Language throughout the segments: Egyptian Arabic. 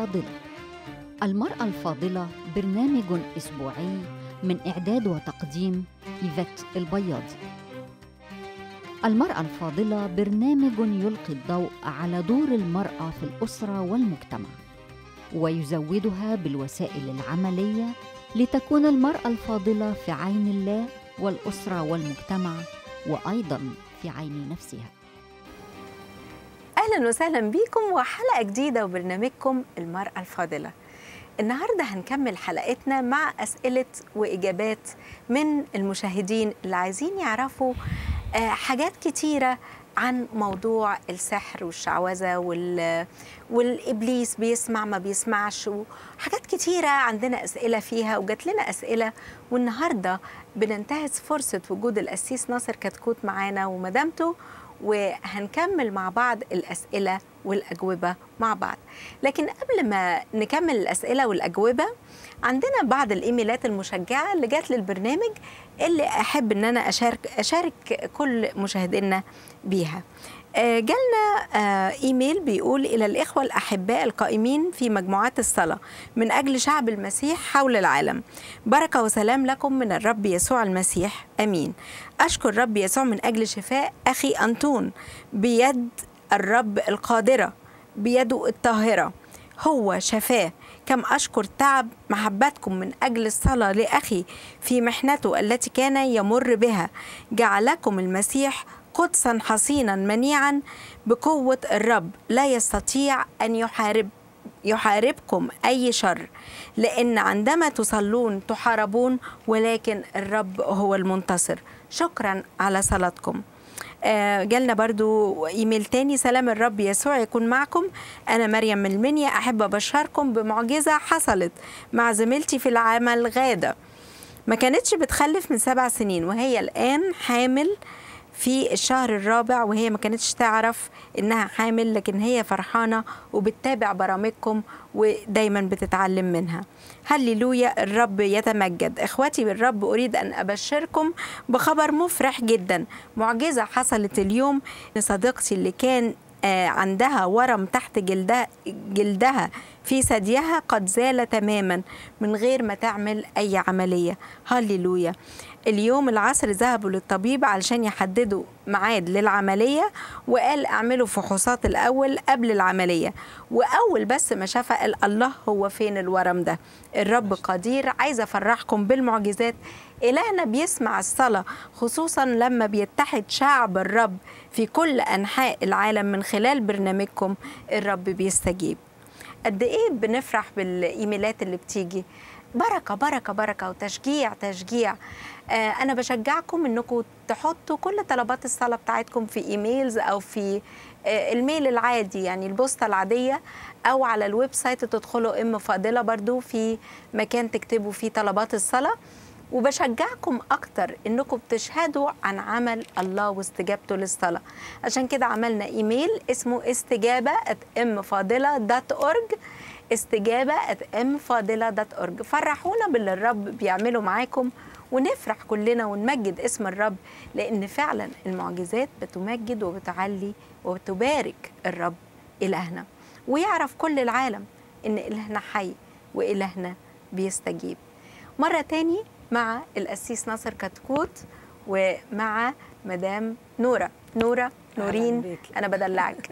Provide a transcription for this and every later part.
الفاضلة المرأة الفاضلة برنامج أسبوعي من إعداد وتقديم إيفات البياضي المرأة الفاضلة برنامج يلقي الضوء على دور المرأة في الأسرة والمجتمع ويزودها بالوسائل العملية لتكون المرأة الفاضلة في عين الله والأسرة والمجتمع وأيضا في عين نفسها اهلا وسهلا بيكم وحلقه جديده وبرنامجكم المراه الفاضله النهارده هنكمل حلقتنا مع اسئله واجابات من المشاهدين اللي عايزين يعرفوا آه، حاجات كتيره عن موضوع السحر والشعوذه وال... والابليس بيسمع ما بيسمعش وحاجات كتيره عندنا اسئله فيها وجات لنا اسئله والنهارده بننتهز فرصه وجود القسيس ناصر كتكوت معانا ومدامته وهنكمل مع بعض الأسئلة والأجوبة مع بعض لكن قبل ما نكمل الأسئلة والأجوبة عندنا بعض الإيميلات المشجعة اللي جات للبرنامج اللي أحب أن أنا أشارك, أشارك كل مشاهدينا بيها آه، جالنا آه، ايميل بيقول الى الاخوه الاحباء القائمين في مجموعات الصلاه من اجل شعب المسيح حول العالم بركه وسلام لكم من الرب يسوع المسيح امين اشكر رب يسوع من اجل شفاء اخي انطون بيد الرب القادره بيده الطاهره هو شفاه كم أشكر تعب محبتكم من أجل الصلاة لأخي في محنته التي كان يمر بها جعلكم المسيح قدسا حصينا منيعا بقوة الرب لا يستطيع أن يحارب يحاربكم أي شر لأن عندما تصلون تحاربون ولكن الرب هو المنتصر شكرا على صلاتكم آه، جالنا برضو ايميل تاني سلام الرب يسوع يكون معكم انا مريم من المنيا احب ابشركم بمعجزه حصلت مع زميلتي في العمل غاده ما كانتش بتخلف من سبع سنين وهي الان حامل في الشهر الرابع وهي ما كانتش تعرف انها حامل لكن هي فرحانه وبتتابع برامجكم ودايما بتتعلم منها هللويا الرب يتمجد اخواتي بالرب اريد ان ابشركم بخبر مفرح جدا معجزه حصلت اليوم لصديقتي اللي كان آه، عندها ورم تحت جلدها جلدها في ثديها قد زال تماما من غير ما تعمل اي عمليه هللويا اليوم العصر ذهبوا للطبيب علشان يحددوا ميعاد للعمليه وقال اعملوا فحوصات الاول قبل العمليه واول بس ما شاف قال الله هو فين الورم ده الرب قدير عايزه افرحكم بالمعجزات إلهنا بيسمع الصلاة خصوصا لما بيتحد شعب الرب في كل أنحاء العالم من خلال برنامجكم الرب بيستجيب قد إيه بنفرح بالإيميلات اللي بتيجي بركة بركة بركة وتشجيع تشجيع آه أنا بشجعكم إنكم تحطوا كل طلبات الصلاة بتاعتكم في إيميلز أو في آه الميل العادي يعني البوسطة العادية أو على الويب سايت تدخلوا إم فاضلة برضو في مكان تكتبوا فيه طلبات الصلاة وبشجعكم اكتر انكم بتشهدوا عن عمل الله واستجابته للصلاه عشان كده عملنا ايميل اسمه استجابه ام فاضله دوت اورج استجابه ام فاضله دوت اورج فرحونا باللي الرب بيعمله معاكم ونفرح كلنا ونمجد اسم الرب لان فعلا المعجزات بتمجد وبتعلي وبتبارك الرب الهنا ويعرف كل العالم ان الهنا حي والهنا بيستجيب مره تاني مع القسيس ناصر كتكوت ومع مدام نورة نورة نورين أنا بدلعك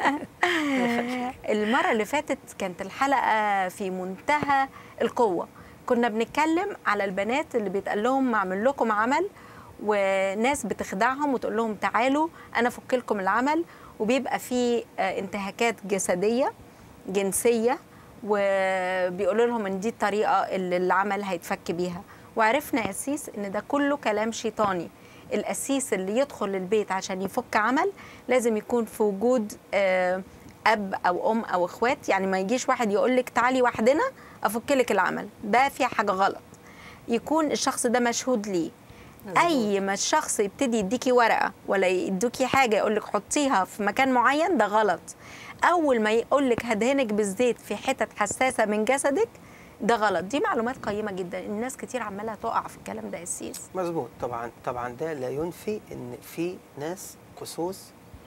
المرة اللي فاتت كانت الحلقة في منتهى القوة كنا بنتكلم على البنات اللي بيتقال لهم أعمل لكم عمل وناس بتخدعهم وتقول لهم تعالوا أنا أفك لكم العمل وبيبقى فيه انتهاكات جسدية جنسية وبيقولوا لهم ان دي الطريقه اللي العمل هيتفك بيها وعرفنا يا أسيس ان ده كله كلام شيطاني القسيس اللي يدخل البيت عشان يفك عمل لازم يكون في وجود اب او ام او اخوات يعني ما يجيش واحد يقول لك تعالي وحدنا افك لك العمل ده في حاجه غلط يكون الشخص ده مشهود ليه اي ما الشخص يبتدي يديكي ورقه ولا يدوكي حاجه يقول لك حطيها في مكان معين ده غلط اول ما يقول لك هدهنك بالزيت في حتت حساسه من جسدك ده غلط دي معلومات قيمه جدا الناس كتير عماله تقع في الكلام ده يا سيس مظبوط طبعا طبعا ده لا ينفي ان في ناس قصوص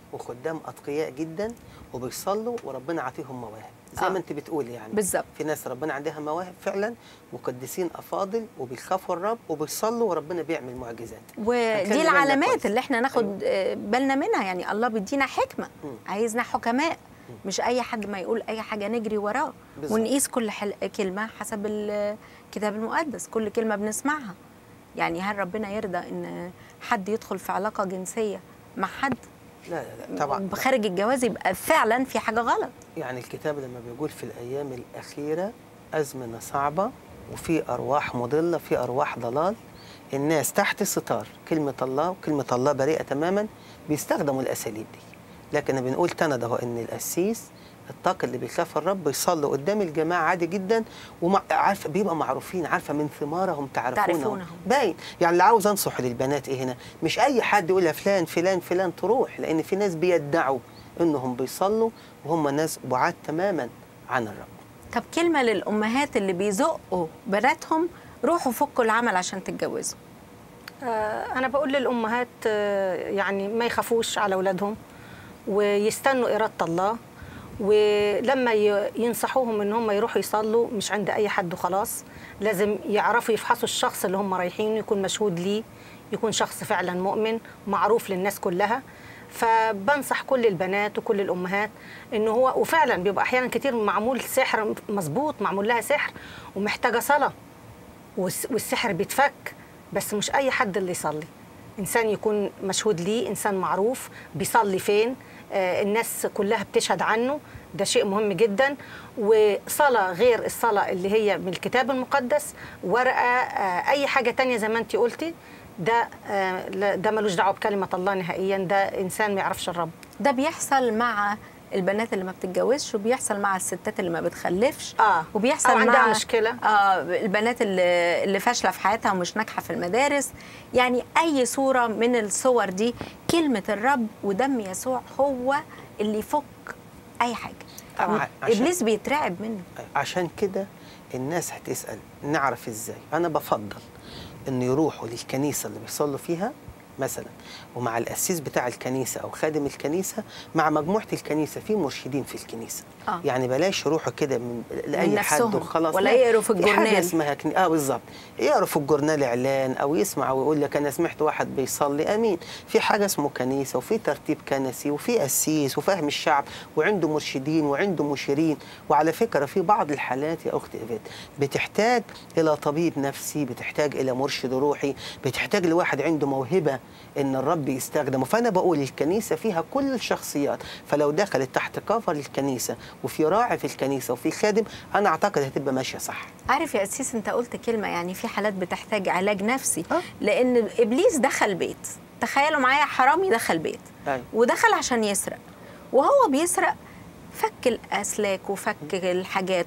وخدام اتقياء جدا وبيصلوا وربنا عاطيهم مواهب زي آه. ما انت بتقولي يعني بالظبط في ناس ربنا عندها مواهب فعلا مقدسين افاضل وبيخافوا الرب وبيصلوا وربنا بيعمل معجزات ودي هنخلي بالنا العلامات كويس. اللي احنا ناخد آه، بالنا منها يعني الله بيدينا حكمه مم. عايزنا حكماء مش اي حد ما يقول اي حاجه نجري وراه بالظبط. ونقيس كل حل... كلمه حسب الكتاب المقدس كل كلمه بنسمعها يعني هل ربنا يرضى ان حد يدخل في علاقه جنسيه مع حد لا لا لا طبعا خارج الجواز يبقى فعلا في حاجه غلط يعني الكتاب لما بيقول في الايام الاخيره ازمنه صعبه وفي ارواح مضله في ارواح ضلال الناس تحت ستار كلمه الله وكلمه الله بريئه تماما بيستخدموا الاساليب دي لكن بنقول تنا ده هو ان القسيس الطاقة اللي بيخاف الرب يصلوا قدام الجماعة عادي جدا وعارفة بيبقى معروفين عارفة من ثمارهم تعرفونهم تعرفونهم. باين يعني اللي عاوز انصح للبنات ايه هنا مش اي حد يقول يا فلان فلان فلان تروح لان في ناس بيدعوا انهم بيصلوا وهم ناس بعاد تماما عن الرب طب كلمه للامهات اللي بيزقوا بناتهم روحوا فكوا العمل عشان تتجوزوا آه، أنا بقول للأمهات آه، يعني ما يخافوش على أولادهم ويستنوا إرادة الله ولما ي- ينصحوهم إن هم يروحوا يصلوا مش عند أي حد وخلاص لازم يعرفوا يفحصوا الشخص اللي هم رايحين يكون مشهود ليه يكون شخص فعلا مؤمن معروف للناس كلها فبنصح كل البنات وكل الامهات ان هو وفعلا بيبقى احيانا كتير معمول سحر مظبوط معمول لها سحر ومحتاجه صلاه والس- والسحر بيتفك بس مش اي حد اللي يصلي انسان يكون مشهود ليه انسان معروف بيصلي فين آه الناس كلها بتشهد عنه ده شيء مهم جدا وصلاة غير الصلاة اللي هي من الكتاب المقدس ورقة آه أي حاجة تانية زي ما أنت قلتي ده آه لا- ده ملوش دعوة بكلمة الله نهائيا ده إنسان ما يعرفش الرب ده بيحصل مع البنات اللي ما بتتجوزش وبيحصل مع الستات اللي ما بتخلفش آه. وبيحصل أو عندها مع مشكلة. اه البنات اللي اللي فاشله في حياتها ومش ناجحه في المدارس يعني اي صوره من الصور دي كلمه الرب ودم يسوع هو اللي يفك اي حاجه طبعاً، عشان- ابليس بيترعب منه عشان كده الناس هتسأل نعرف ازاي انا بفضل ان يروحوا للكنيسة اللي بيصلوا فيها مثلا ومع القسيس بتاع الكنيسة او خادم الكنيسة مع مجموعة الكنيسة في مرشدين في الكنيسة آه. يعني بلاش يروحوا كده من لاي حد نفسهم، وخلاص ولا لا، يقروا في في حاجة الجورنال. اسمها كني... اه بالظبط يقروا في الجورنال اعلان او يسمع ويقول لك انا سمعت واحد بيصلي امين في حاجه اسمه كنيسه وفي ترتيب كنسي وفي قسيس وفاهم الشعب وعنده مرشدين وعنده مشيرين وعلى فكره في بعض الحالات يا اخت ايفيت بتحتاج الى طبيب نفسي بتحتاج الى مرشد روحي بتحتاج لواحد عنده موهبه ان الرب يستخدمه فانا بقول الكنيسه فيها كل الشخصيات فلو دخلت تحت كفر الكنيسه وفي راعي في الكنيسه وفي خادم انا اعتقد هتبقى ماشيه صح عارف يا أسيس أنت قلت كلمة يعني في حالات بتحتاج علاج نفسي آه. لأن إبليس دخل بيت تخيلوا معايا حرامي دخل بيت أيوة. ودخل عشان يسرق وهو بيسرق فك الأسلاك وفك الحاجات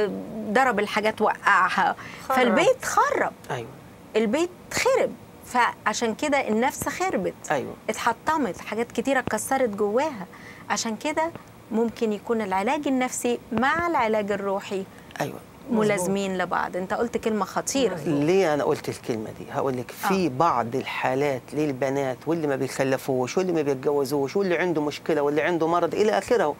وضرب الحاجات وقعها خرب. فالبيت خرب ايوه البيت خرب فعشان كده النفس خربت ايوه اتحطمت حاجات كتيرة اتكسرت جواها عشان كده ممكن يكون العلاج النفسي مع العلاج الروحي ايوه ملازمين لبعض انت قلت كلمه خطيره ليه انا قلت الكلمه دي هقول لك في بعض الحالات للبنات واللي ما بيخلفوش واللي ما بيتجوزوش واللي عنده مشكله واللي عنده مرض الى اخره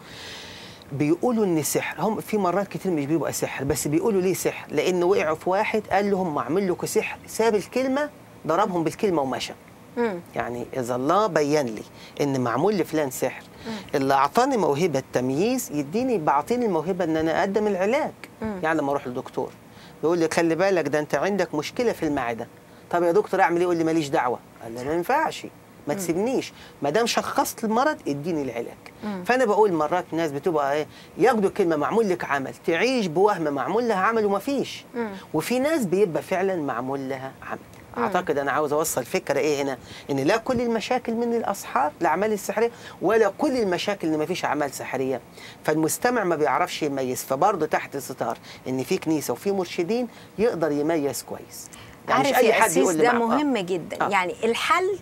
بيقولوا ان سحر هم في مرات كتير مش بيبقى سحر بس بيقولوا ليه سحر لان وقعوا في واحد قال لهم اعمل لكم سحر ساب الكلمه ضربهم بالكلمه ومشى مم. يعني اذا الله بين لي ان معمول لفلان سحر اللي اعطاني موهبه تمييز يديني بعطيني الموهبه ان انا اقدم العلاج مم. يعني لما اروح للدكتور بيقول لي خلي بالك ده انت عندك مشكله في المعده طب يا دكتور اعمل ايه يقول لي ماليش دعوه قال لي ما ينفعش ما تسيبنيش ما دام شخصت المرض اديني العلاج مم. فانا بقول مرات ناس بتبقى ايه ياخدوا كلمه معمول لك عمل تعيش بوهم معمول لها عمل وما فيش مم. وفي ناس بيبقى فعلا معمول لها عمل اعتقد انا عاوز اوصل فكره ايه هنا ان لا كل المشاكل من الاسحار الاعمال السحريه ولا كل المشاكل ان ما فيش اعمال سحريه فالمستمع ما بيعرفش يميز فبرضه تحت ستار ان في كنيسه وفي مرشدين يقدر يميز كويس عارف مش يا أسيس لي ده مع- آه. مهم جدا آه. يعني الحل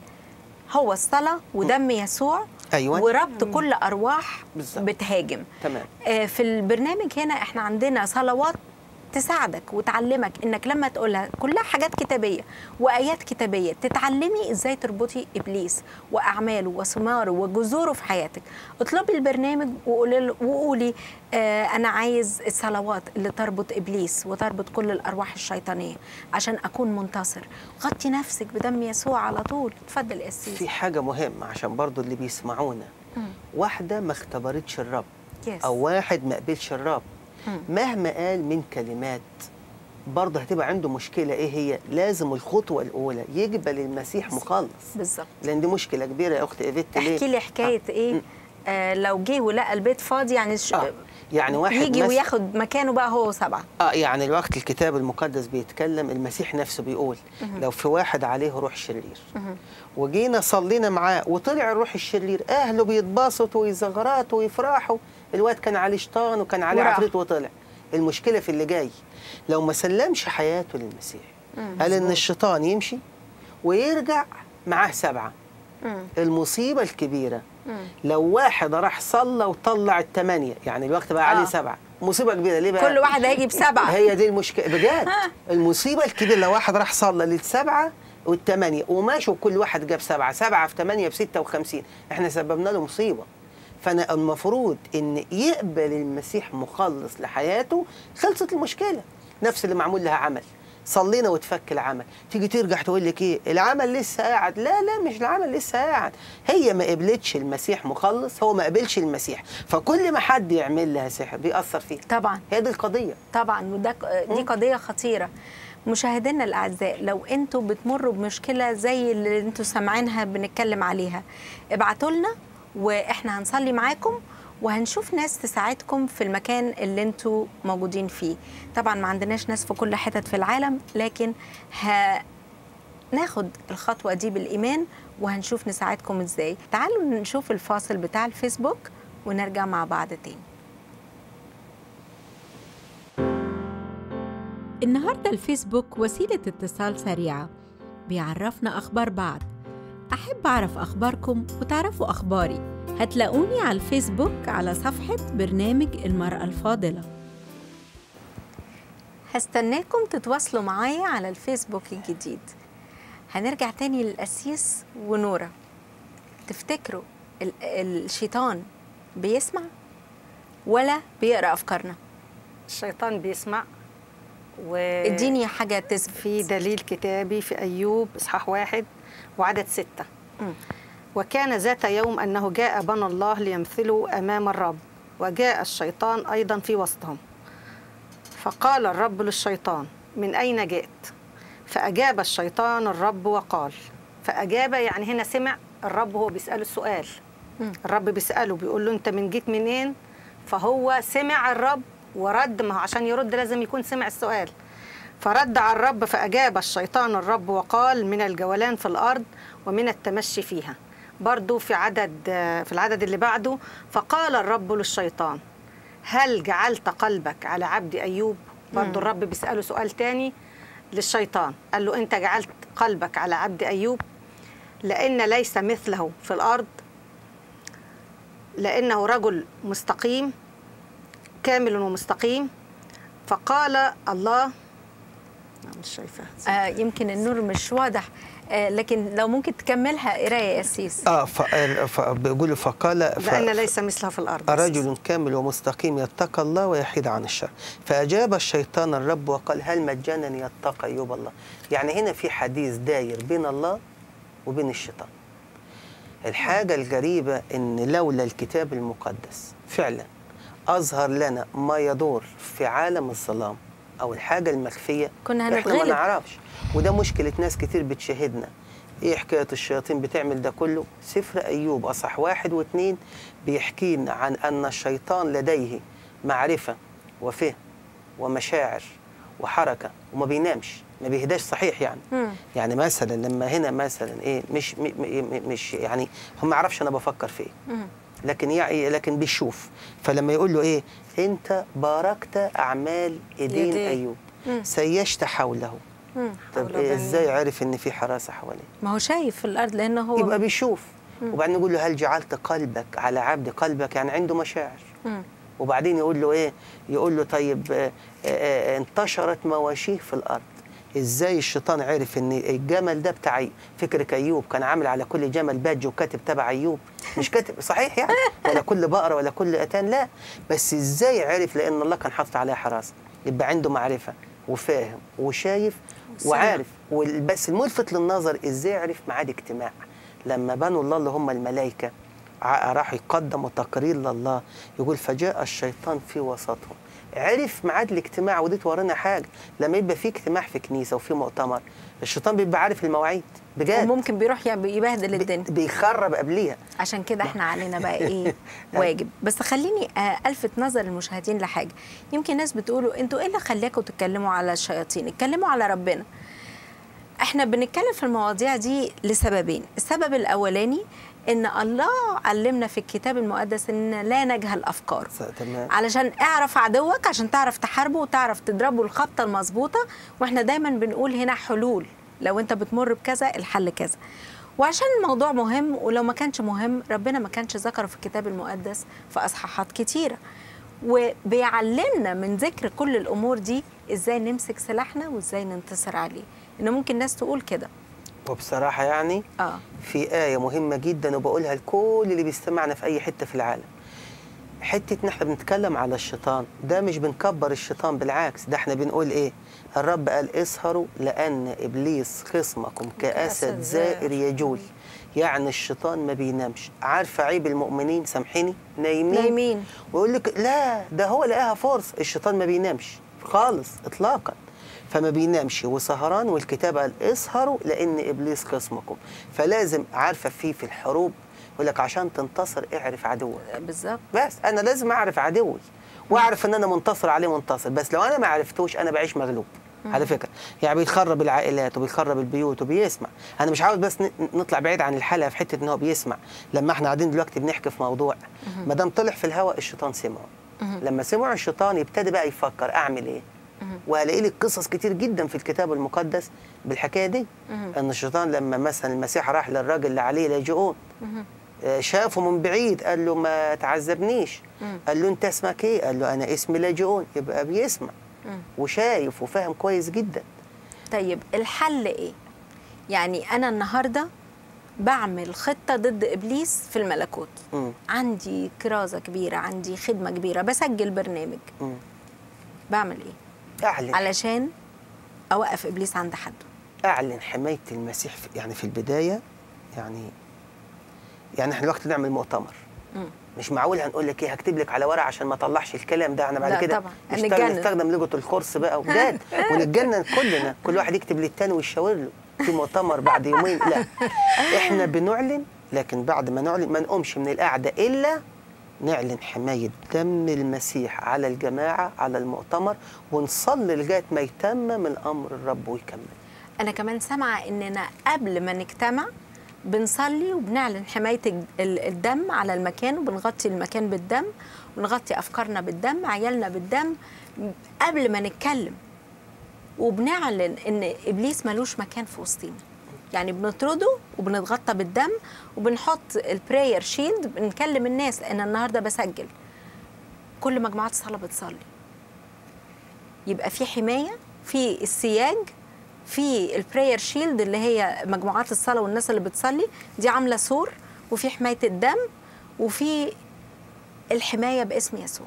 هو الصلاه ودم يسوع أيوة. وربط كل ارواح بالظبط. بتهاجم تمام آه، في البرنامج هنا احنا عندنا صلوات تساعدك وتعلمك انك لما تقولها كلها حاجات كتابيه وايات كتابيه تتعلمي ازاي تربطي ابليس واعماله وثماره وجذوره في حياتك اطلبي البرنامج وقولي له- وقولي آه انا عايز الصلوات اللي تربط ابليس وتربط كل الارواح الشيطانيه عشان اكون منتصر غطي نفسك بدم يسوع على طول اتفضل يا قسيس في حاجة مهمة عشان برضو اللي بيسمعونا واحدة ما اختبرتش الرب Yes. أو واحد ما قبلش الرب مهما قال من كلمات برضه هتبقى عنده مشكلة إيه هي؟ لازم الخطوة الأولى يقبل المسيح مخلص بالظبط لأن دي مشكلة كبيرة يا أخت إيفيت ليه؟ احكي لي حكايه ايه آه لو جه ولقى البيت فاضي يعني ش... آه. يعني واحد يجي مس- وياخد مكانه بقى هو سبعه اه يعني الوقت الكتاب المقدس بيتكلم المسيح نفسه بيقول لو في واحد عليه روح شرير وجينا صلينا معاه وطلع الروح الشرير اهله بيتباسطوا ويزغرطوا ويفرحوا الواد كان عليه شيطان وكان عليه وراح. عفريت وطلع المشكله في اللي جاي لو ما سلمش حياته للمسيح قال ان الشيطان يمشي ويرجع معاه سبعه المصيبه الكبيره لو واحد راح صلى وطلع الثمانيه يعني الوقت بقى عليه آه. سبعه مصيبه كبيره ليه بقى كل واحد هيجي بسبعه هي دي المشكله بجد المصيبه الكبيره لو واحد راح صلى للسبعه والثمانيه وماشوا كل واحد جاب سبعه سبعه في ثمانيه ب 56 احنا سببنا له مصيبه فانا المفروض ان يقبل المسيح مخلص لحياته خلصت المشكله نفس اللي معمول لها عمل صلينا وتفك العمل تيجي ترجع تقول لك ايه العمل لسه قاعد لا لا مش العمل لسه قاعد هي ما قبلتش المسيح مخلص هو ما قبلش المسيح فكل ما حد يعمل لها سحر بيأثر فيه طبعا هي دي القضيه طبعا وده دي قضيه خطيره مشاهدينا الاعزاء لو انتوا بتمروا بمشكله زي اللي انتوا سامعينها بنتكلم عليها ابعتوا لنا واحنا هنصلي معاكم وهنشوف ناس تساعدكم في المكان اللي انتوا موجودين فيه طبعا ما عندناش ناس في كل حتت في العالم لكن هناخد الخطوه دي بالايمان وهنشوف نساعدكم ازاي تعالوا نشوف الفاصل بتاع الفيسبوك ونرجع مع بعض تاني النهاردة الفيسبوك وسيلة اتصال سريعة بيعرفنا أخبار بعض أحب أعرف أخباركم وتعرفوا أخباري هتلاقوني على الفيسبوك على صفحة برنامج المرأة الفاضلة هستناكم تتواصلوا معايا على الفيسبوك الجديد هنرجع تاني للقسيس ونورة تفتكروا ال- الشيطان بيسمع ولا بيقرا افكارنا الشيطان بيسمع و اديني حاجه تثبت في دليل كتابي في أيوب إصحاح واحد وعدد ستة مم. وكان ذات يوم أنه جاء بنى الله ليمثلوا أمام الرب وجاء الشيطان أيضا في وسطهم فقال الرب للشيطان من أين جئت فأجاب الشيطان الرب وقال فأجاب يعني هنا سمع الرب هو بيسأله السؤال مم. الرب بيسأله بيقول له أنت من جيت منين فهو سمع الرب ورد ما هو عشان يرد لازم يكون سمع السؤال فرد على الرب فأجاب الشيطان الرب وقال من الجولان في الأرض ومن التمشي فيها برضو في عدد في العدد اللي بعده فقال الرب للشيطان هل جعلت قلبك على عبد أيوب برضو الرب بيسأله سؤال تاني للشيطان قال له أنت جعلت قلبك على عبد أيوب لأن ليس مثله في الأرض لأنه رجل مستقيم كامل ومستقيم فقال الله أنا مش شايفة آه يمكن النور مش واضح آه لكن لو ممكن تكملها قرايه يا سيس اه ف- ف- بيقول فقال ف- لأن ليس مثله في الأرض رجل كامل ومستقيم يتقى الله ويحيد عن الشر فأجاب الشيطان الرب وقال هل مجانا يتقى أيوب الله يعني هنا في حديث داير بين الله وبين الشيطان الحاجة الغريبة إن لولا الكتاب المقدس فعلا أظهر لنا ما يدور في عالم الظلام أو الحاجة المخفية كنا إحنا ما هنتغلب. نعرفش وده مشكلة ناس كتير بتشاهدنا ايه حكاية الشياطين بتعمل ده كله سفر أيوب أصح واحد واثنين بيحكي لنا عن أن الشيطان لديه معرفة وفهم ومشاعر وحركة وما بينامش ما بيهداش صحيح يعني مم. يعني مثلا لما هنا مثلا ايه مش م م مش يعني هو ما يعرفش انا بفكر في ايه مم. لكن يعني لكن بيشوف فلما يقول له ايه انت باركت اعمال ايدين يديه. ايوب مم. سيشت حوله مم. طب حول إيه بني. ازاي عرف ان في حراسه حواليه ما هو شايف في الارض لانه هو يبقى بيشوف وبعدين نقول له هل جعلت قلبك على عبد قلبك يعني عنده مشاعر مم. وبعدين يقول له ايه يقول له طيب آه، آه، آه، انتشرت مواشيه في الارض ازاي الشيطان عرف ان الجمل ده بتاع أيوب؟ فكرك ايوب كان عامل على كل جمل بادج وكاتب تبع ايوب مش كاتب صحيح يعني ولا كل بقره ولا كل اتان لا بس ازاي عرف لان الله كان حاطط عليها حراسه يبقى عنده معرفه وفاهم وشايف وعارف وال- بس الملفت للنظر ازاي عرف ميعاد اجتماع لما بنوا الله اللي هم الملائكه ع- راحوا يقدموا تقرير لله يقول فجاء الشيطان في وسطهم عرف ميعاد الاجتماع ودي تورينا حاجه لما يبقى في اجتماع في كنيسه وفي مؤتمر الشيطان بيبقى عارف المواعيد بجد وممكن بيروح يعني يبهدل بي- الدنيا بيخرب قبليها عشان كده احنا علينا بقى ايه واجب بس خليني آه، الفت نظر المشاهدين لحاجه يمكن ناس بتقولوا انتوا ايه اللي خلاكم تتكلموا على الشياطين اتكلموا على ربنا احنا بنتكلم في المواضيع دي لسببين السبب الاولاني ان الله علمنا في الكتاب المقدس ان لا نجهل افكاره س- تمام علشان اعرف عدوك عشان تعرف تحاربه وتعرف تضربه الخبطه المظبوطه واحنا دايما بنقول هنا حلول لو انت بتمر بكذا الحل كذا وعشان الموضوع مهم ولو ما كانش مهم ربنا ما كانش ذكره في الكتاب المقدس في اصحاحات كتيره وبيعلمنا من ذكر كل الامور دي ازاي نمسك سلاحنا وازاي ننتصر عليه ان ممكن ناس تقول كده وبصراحه يعني اه في آية مهمة جدا وبقولها لكل اللي بيستمعنا في أي حتة في العالم حتة إن إحنا بنتكلم على الشيطان ده مش بنكبر الشيطان بالعكس ده إحنا بنقول إيه الرب قال اسهروا لأن إبليس خصمكم كأسد كأسد زائر زائر. يجول يعني الشيطان ما بينامش عارفة عيب المؤمنين سامحيني نايمين نايمين ويقول لك لا ده هو لقاها فرصة الشيطان ما بينامش خالص اطلاقا فما بينامش وسهران والكتاب قال اسهروا لان ابليس خصمكم فلازم عارفه فيه في الحروب يقول لك عشان تنتصر اعرف عدوك بالظبط بس انا لازم اعرف عدوي واعرف ان انا منتصر عليه منتصر بس لو انا ما عرفتوش انا بعيش مغلوب على فكره يعني بيخرب العائلات وبيخرب البيوت وبيسمع انا مش عاوز بس ن- نطلع بعيد عن الحلقه في حته ان هو بيسمع لما احنا قاعدين دلوقتي بنحكي في موضوع ما دام طلع في الهواء الشيطان سمعه لما سمعوا الشيطان يبتدي بقى يفكر اعمل ايه وهلاقي لك قصص كتير جدا في الكتاب المقدس بالحكايه دي ان الشيطان لما مثلا المسيح راح للراجل اللي عليه لاجئون آه، شافه من بعيد قال له ما تعذبنيش قال له انت اسمك ايه قال له انا اسمي لاجئون يبقى بيسمع وشايف وفاهم كويس جدا طيب الحل ايه يعني انا النهارده بعمل خطه ضد ابليس في الملكوت مم. عندي كرازه كبيره عندي خدمه كبيره بسجل برنامج مم. بعمل ايه اعلن علشان اوقف ابليس عند حده اعلن حمايه المسيح في يعني في البدايه يعني يعني احنا دلوقتي نعمل مؤتمر مم. مش معقول هنقول لك ايه هكتب لك على ورق عشان ما اطلعش الكلام ده انا بعد لا كده طبعا، نشتغل هنتجنن. نستخدم لغه الخرس بقى وبجد ونتجنن كلنا كل واحد يكتب للتاني ويشاور له في مؤتمر بعد يومين لا احنا بنعلن لكن بعد ما نعلن ما نقومش من القعده الا نعلن حمايه دم المسيح على الجماعه على المؤتمر ونصلي لغايه ما يتمم الامر الرب ويكمل انا كمان سامعه اننا قبل ما نجتمع بنصلي وبنعلن حمايه الج- ال- الدم على المكان وبنغطي المكان بالدم ونغطي افكارنا بالدم عيالنا بالدم قبل ما نتكلم وبنعلن ان ابليس ملوش مكان في وسطينا يعني بنطرده وبنتغطى بالدم وبنحط البراير شيلد بنكلم الناس لان النهارده بسجل كل مجموعات الصلاه بتصلي يبقى في حمايه في السياج في البراير شيلد اللي هي مجموعات الصلاه والناس اللي بتصلي دي عامله سور وفي حمايه الدم وفي الحمايه باسم يسوع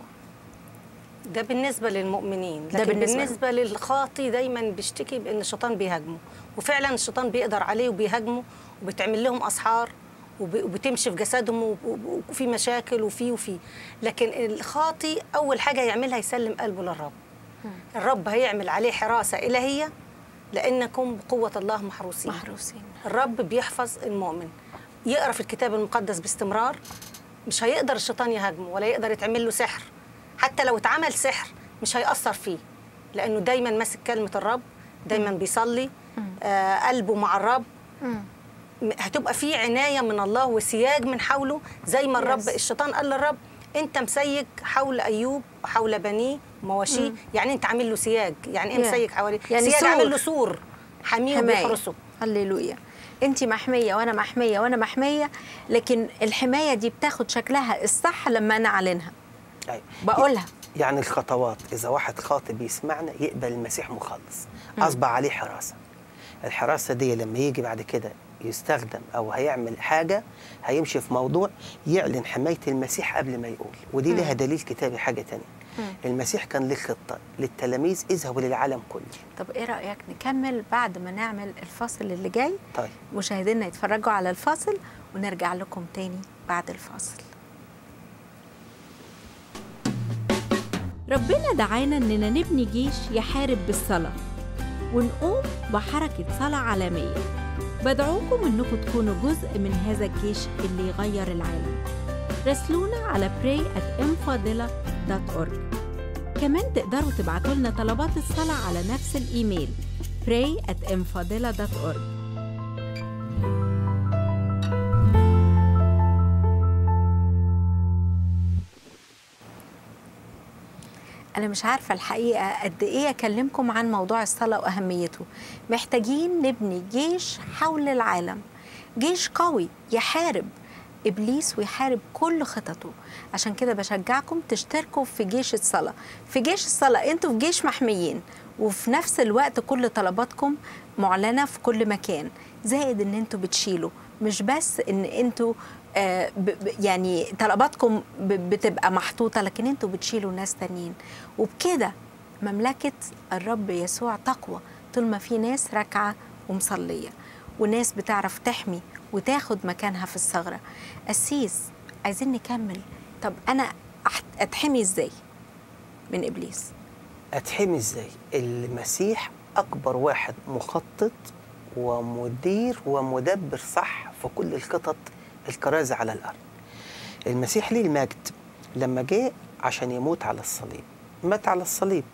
ده بالنسبه للمؤمنين ده لكن بالنسبة بالنسبه, بالنسبة للخاطي دايما بيشتكي بان الشيطان بيهاجمه وفعلا الشيطان بيقدر عليه وبيهاجمه وبتعمل لهم اسحار وب- وبتمشي في جسدهم وب- وب- وفي مشاكل وفي وفي لكن الخاطي اول حاجه يعملها يسلم قلبه للرب الرب هيعمل عليه حراسه الهيه لانكم بقوه الله محروسين محروسين الرب بيحفظ المؤمن يقرا في الكتاب المقدس باستمرار مش هيقدر الشيطان يهاجمه ولا يقدر يتعمل له سحر حتى لو اتعمل سحر مش هيأثر فيه لأنه دايما ماسك كلمة الرب دايما بيصلي آه قلبه مع الرب م- هتبقى في عناية من الله وسياج من حوله زي ما الرب Yes. الشيطان قال للرب انت مسيج حول ايوب وحول بنيه ومواشيه يعني انت عامل له سياج يعني ايه Yeah. مسيج حواليه يعني سياج سور. عامل له سور حاميه وبيحرسه هللويا انت محميه وانا محميه وانا محميه لكن الحمايه دي بتاخد شكلها الصح لما انا اعلنها أيوة. بقولها يعني الخطوات اذا واحد خاطب يسمعنا يقبل المسيح مخلص اصبح عليه حراسه الحراسه دي لما يجي بعد كده يستخدم او هيعمل حاجه هيمشي في موضوع يعلن حمايه المسيح قبل ما يقول ودي لها دليل كتابي حاجه تانية المسيح كان له خطه للتلاميذ اذهبوا للعالم كله طب ايه رايك نكمل بعد ما نعمل الفاصل اللي جاي طيب مشاهدينا يتفرجوا على الفاصل ونرجع لكم تاني بعد الفاصل ربنا دعانا إننا نبني جيش يحارب بالصلاة ونقوم بحركة صلاة عالمية بدعوكم إنكم تكونوا جزء من هذا الجيش اللي يغير العالم راسلونا على pray@mfadila.org كمان تقدروا تبعتوا لنا طلبات الصلاة على نفس الإيميل pray@mfadila.org أنا مش عارفة الحقيقة قد إيه أكلمكم عن موضوع الصلاة وأهميته محتاجين نبني جيش حول العالم جيش قوي يحارب إبليس ويحارب كل خططه عشان كده بشجعكم تشتركوا في جيش الصلاة في جيش الصلاة أنتوا في جيش محميين وفي نفس الوقت كل طلباتكم معلنة في كل مكان زائد ان انتوا بتشيلوا مش بس ان انتوا آه، ب- ب- يعني طلباتكم ب- بتبقى محطوطة لكن انتوا بتشيلوا ناس تانيين وبكده مملكة الرب يسوع تقوى طول ما في ناس راكعة ومصلية وناس بتعرف تحمي وتاخد مكانها في الثغرة قسيس عايزين نكمل طب أنا أح- أتحمي إزاي من إبليس اتحمي ازاي المسيح اكبر واحد مخطط ومدير ومدبر صح في كل الخطط الكرازة على الارض المسيح ليه المجد لما جه عشان يموت على الصليب مات على الصليب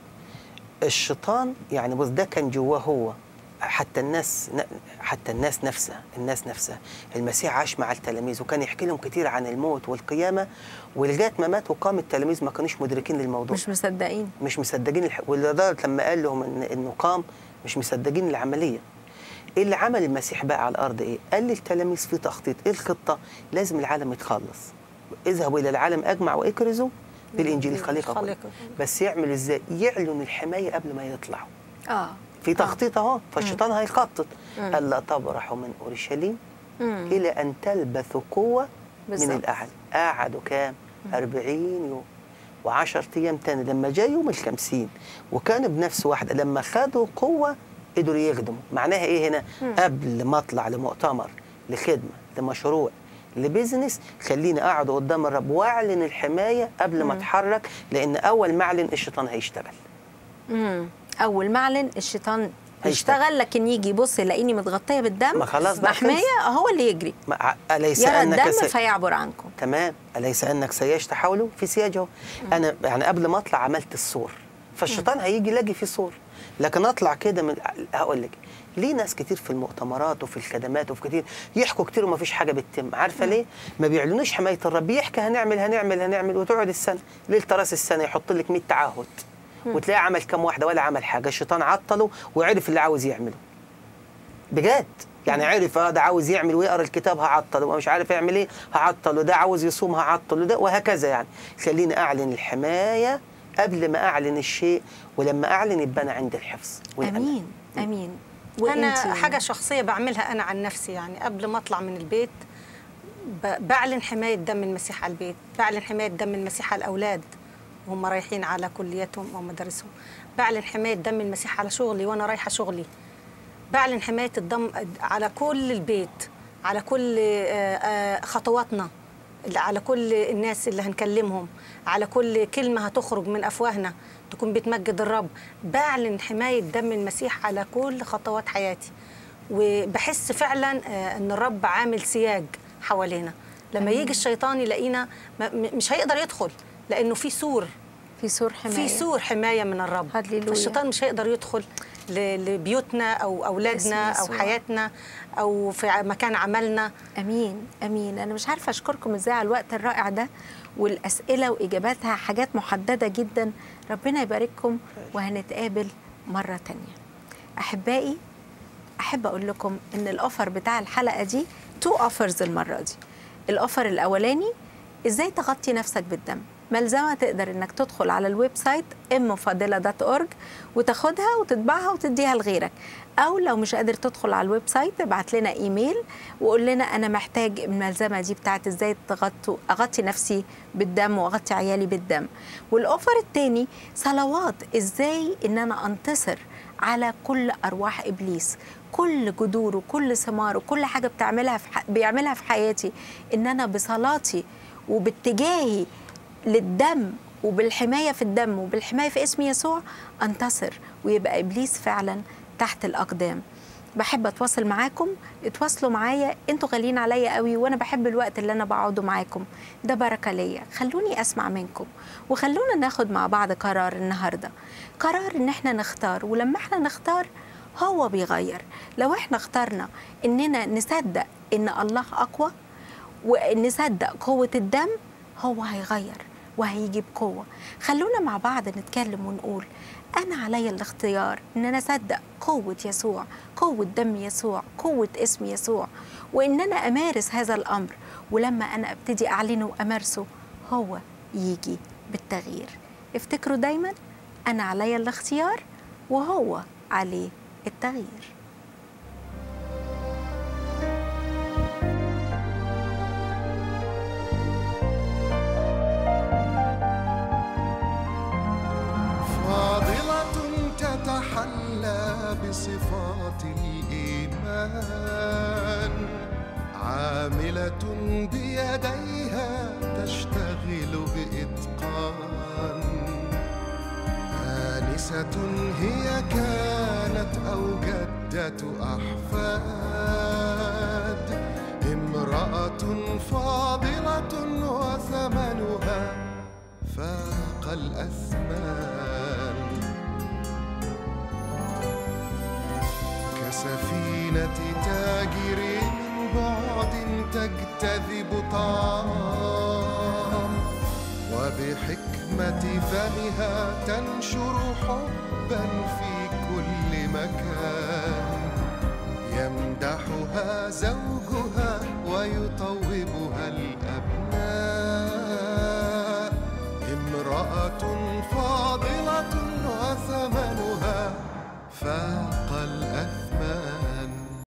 الشيطان يعني بص ده كان جواه هو حتى الناس حتى الناس نفسها الناس نفسها المسيح عاش مع التلاميذ وكان يحكي لهم كتير عن الموت والقيامه ولغايه ما مات وقام التلاميذ ما كانوش مدركين للموضوع مش مصدقين مش مصدقين الح... ولدرجه لما قال لهم إن انه قام مش مصدقين العمليه ايه اللي عمل المسيح بقى على الارض ايه قال للتلاميذ في تخطيط ايه الخطه لازم العالم يتخلص اذهبوا الى العالم اجمع واكرزوا بالانجيل الخليقه كلها. الخليقة. بس يعمل ازاي يعلن الحمايه قبل ما يطلعوا آه في تخطيط اهو فالشيطان هيخطط مم. الا تبرحوا من اورشليم مم. الى ان تلبثوا قوه بالظبط. من الاعلى قعدوا كام 40 يوم و10 ايام تاني لما جاء يوم الخمسين وكانوا بنفس واحده لما خدوا قوه قدروا يخدموا معناها ايه هنا قبل ما اطلع لمؤتمر لخدمه لمشروع لبزنس خليني اقعد قدام الرب واعلن الحمايه قبل ما اتحرك لان اول ما اعلن الشيطان هيشتغل مم. اول ما اعلن الشيطان هيشتغل. يشتغل لكن يجي يبص يلاقيني متغطيه بالدم ما خلاص بقى محميه هو اللي يجري ما- اليس يرى انك الدم س- فيعبر عنكم تمام أليس أنك سيجت حوله في سياجه أنا يعني قبل ما أطلع عملت السور فالشيطان هيجي يلاقي في سور لكن أطلع كده من هقول لك ليه ناس كتير في المؤتمرات وفي الخدمات وفي كتير يحكوا كتير وما فيش حاجه بتتم عارفه ليه ما بيعلنوش حمايه الرب يحكي هنعمل هنعمل هنعمل وتقعد السنه ليله راس السنه يحط لك 100 تعهد وتلاقيه عمل كام واحده ولا عمل حاجه الشيطان عطله وعرف اللي عاوز يعمله بجد يعني عرف اه ده عاوز يعمل ويقرا الكتاب هعطله ومش عارف يعمل ايه هعطله ده عاوز يصوم هعطله ده وهكذا يعني خليني اعلن الحمايه قبل ما اعلن الشيء ولما اعلن يبقى انا عندي الحفظ والأمان. امين امين انا وإنتي؟ حاجه شخصيه بعملها انا عن نفسي يعني قبل ما اطلع من البيت ب- بعلن حمايه دم المسيح على البيت بعلن حمايه دم المسيح على الاولاد وهم رايحين على كلياتهم او مدارسهم بعلن حمايه دم المسيح على شغلي وانا رايحه شغلي بعلن حمايه الدم على كل البيت على كل آه، آه، خطواتنا على كل الناس اللي هنكلمهم على كل كلمة هتخرج من أفواهنا تكون بتمجد الرب بعلن حماية دم المسيح على كل خطوات حياتي وبحس فعلا آه، أن الرب عامل سياج حوالينا لما يجي الشيطان يلاقينا ما- م- مش هيقدر يدخل لأنه في سور في سور حمايه في سور حمايه من الرب هللويا. فالشيطان مش هيقدر يدخل ل- لبيوتنا او اولادنا باسم او يسوع. حياتنا او في مكان عملنا امين امين انا مش عارفه اشكركم ازاي على الوقت الرائع ده والاسئله واجاباتها حاجات محدده جدا ربنا يبارككم وهنتقابل مره تانية احبائي احب اقول لكم ان الاوفر بتاع الحلقه دي تو اوفرز المره دي الاوفر الاولاني ازاي تغطي نفسك بالدم ملزمه تقدر انك تدخل على الويب سايت امفاضله دوت اورج وتاخدها وتطبعها وتديها لغيرك او لو مش قادر تدخل على الويب سايت ابعت لنا ايميل وقول لنا انا محتاج الملزمه دي بتاعت ازاي تغطوا اغطي نفسي بالدم واغطي عيالي بالدم والاوفر التاني صلوات ازاي ان انا انتصر على كل ارواح ابليس كل جذور وكل ثمار وكل حاجه بتعملها في ح... بيعملها في حياتي ان انا بصلاتي وباتجاهي للدم وبالحمايه في الدم وبالحمايه في اسم يسوع انتصر ويبقى ابليس فعلا تحت الاقدام بحب اتواصل معاكم اتواصلوا معايا انتوا غاليين عليا قوي وانا بحب الوقت اللي انا بقعده معاكم ده بركه ليا خلوني اسمع منكم وخلونا ناخد مع بعض قرار النهارده قرار ان احنا نختار ولما احنا نختار هو بيغير لو احنا اخترنا اننا نصدق ان الله اقوى ونصدق قوه الدم هو هيغير وهيجي بقوه خلونا مع بعض نتكلم ونقول انا عليا الاختيار ان انا اصدق قوه يسوع قوه دم يسوع قوه اسم يسوع وان انا امارس هذا الامر ولما انا ابتدي اعلنه وامارسه هو يجي بالتغيير افتكروا دايما انا عليا الاختيار وهو عليه التغيير فاضلة تتحلى بصفات الإيمان عاملة بيديها تشتغل بإتقان آنسة هي كانت أو جدة أحفاد امرأة فاضلة وثمنها فاق الأثمان كسفينة تاجر من بعد تجتذب طعام وبحكمة فمها تنشر حبا في كل مكان يمدحها زوجها ويطوع